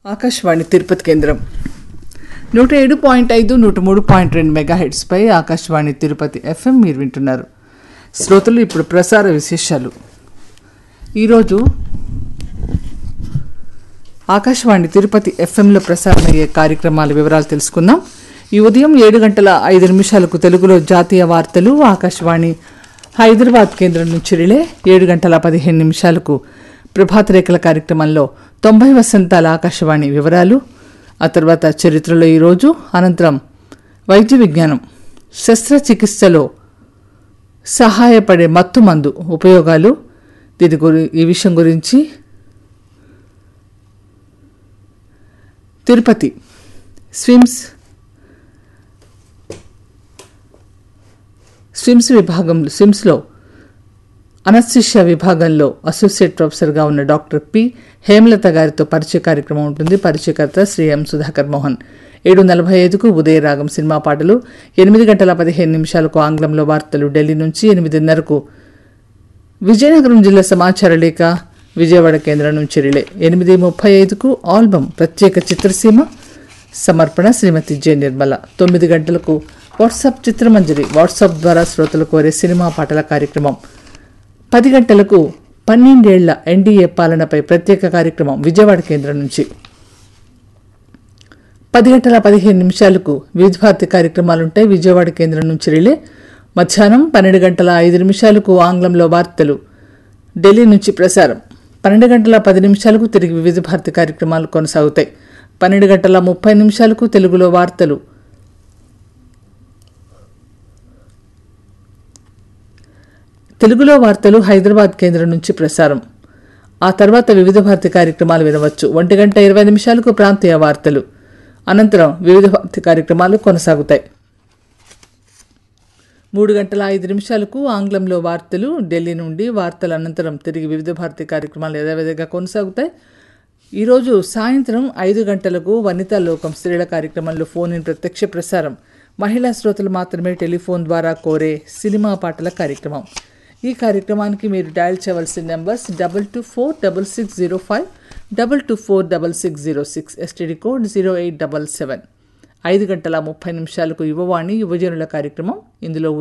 ఆకాశవాణి తిరుపతి కేంద్రం నూట ఏడు పాయింట్ ఐదు నూట మూడు పాయింట్ రెండు మెగా పై ఆకాశవాణి తిరుపతి ఎఫ్ఎం మీరు వింటున్నారు శ్రోతలు ఇప్పుడు ప్రసార విశేషాలు ఈరోజు ఆకాశవాణి తిరుపతి ఎఫ్ఎంలో ప్రసారమయ్యే కార్యక్రమాల వివరాలు తెలుసుకుందాం ఈ ఉదయం ఏడు గంటల ఐదు నిమిషాలకు తెలుగులో జాతీయ వార్తలు ఆకాశవాణి హైదరాబాద్ కేంద్రం నుంచి రిలే ఏడు గంటల పదిహేను నిమిషాలకు ప్రభాత రేఖల కార్యక్రమంలో తొంభై వసంతాల ఆకాశవాణి వివరాలు ఆ తర్వాత చరిత్రలో ఈరోజు అనంతరం వైద్య విజ్ఞానం శస్త్రచికిత్సలో సహాయపడే మత్తు మందు ఉపయోగాలు దీని గురి ఈ విషయం గురించి తిరుపతి స్విమ్స్ స్విమ్స్ విభాగంలో స్విమ్స్లో అనస్థిషియా విభాగంలో అసోసియేట్ ప్రొఫెసర్గా ఉన్న డాక్టర్ పి హేమలత గారితో పరిచయ కార్యక్రమం ఉంటుంది పరిచయకర్త శ్రీ ఎం సుధాకర్ మోహన్ ఏడు నలభై ఐదుకు ఉదయరాగం సినిమా పాటలు ఎనిమిది గంటల పదిహేను నిమిషాలకు ఆంగ్లంలో వార్తలు ఢిల్లీ నుంచి ఎనిమిదిన్నరకు విజయనగరం జిల్లా సమాచార లేఖ విజయవాడ కేంద్రం నుంచి రిలే ఎనిమిది ముప్పై ఐదుకు ఆల్బమ్ ప్రత్యేక చిత్రసీమ సమర్పణ శ్రీమతి జె నిర్మల తొమ్మిది గంటలకు వాట్సాప్ చిత్రమంజరి వాట్సాప్ ద్వారా శ్రోతలు కోరే సినిమా పాటల కార్యక్రమం పది గంటలకు పన్నెండేళ్ల ఎన్డీఏ పాలనపై ప్రత్యేక కార్యక్రమం విజయవాడ కేంద్రం నుంచి పది గంటల పదిహేను నిమిషాలకు వివిధ భారతి కార్యక్రమాలుంటాయి విజయవాడ కేంద్రం నుంచి రిలే మధ్యాహ్నం పన్నెండు గంటల ఐదు నిమిషాలకు ఆంగ్లంలో వార్తలు ఢిల్లీ నుంచి ప్రసారం పన్నెండు గంటల పది నిమిషాలకు తిరిగి వివిధ భారతి కార్యక్రమాలు కొనసాగుతాయి పన్నెండు గంటల ముప్పై నిమిషాలకు తెలుగులో వార్తలు తెలుగులో వార్తలు హైదరాబాద్ కేంద్రం నుంచి ప్రసారం ఆ తర్వాత వివిధ భారతి కార్యక్రమాలు వినవచ్చు ఒంటి గంట ఇరవై నిమిషాలకు ప్రాంతీయ వార్తలు అనంతరం వివిధ భారతి కార్యక్రమాలు కొనసాగుతాయి మూడు గంటల ఐదు నిమిషాలకు ఆంగ్లంలో వార్తలు ఢిల్లీ నుండి వార్తల అనంతరం తిరిగి వివిధ భారతి కార్యక్రమాలు యథావిధిగా కొనసాగుతాయి ఈరోజు సాయంత్రం ఐదు గంటలకు వనితా లోకం స్త్రీల కార్యక్రమంలో ఫోన్ ఇన్ ప్రత్యక్ష ప్రసారం మహిళా శ్రోతలు మాత్రమే టెలిఫోన్ ద్వారా కోరే సినిమా పాటల కార్యక్రమం ఈ కార్యక్రమానికి మీరు డయల్ చేయవలసిన numbers double two four double six zero five double two four double six zero six STD code zero eight double seven ఐదు గంటల ముప్పై నిమిషాలకు యువవాణి యువజనుల కార్యక్రమం ఇందులో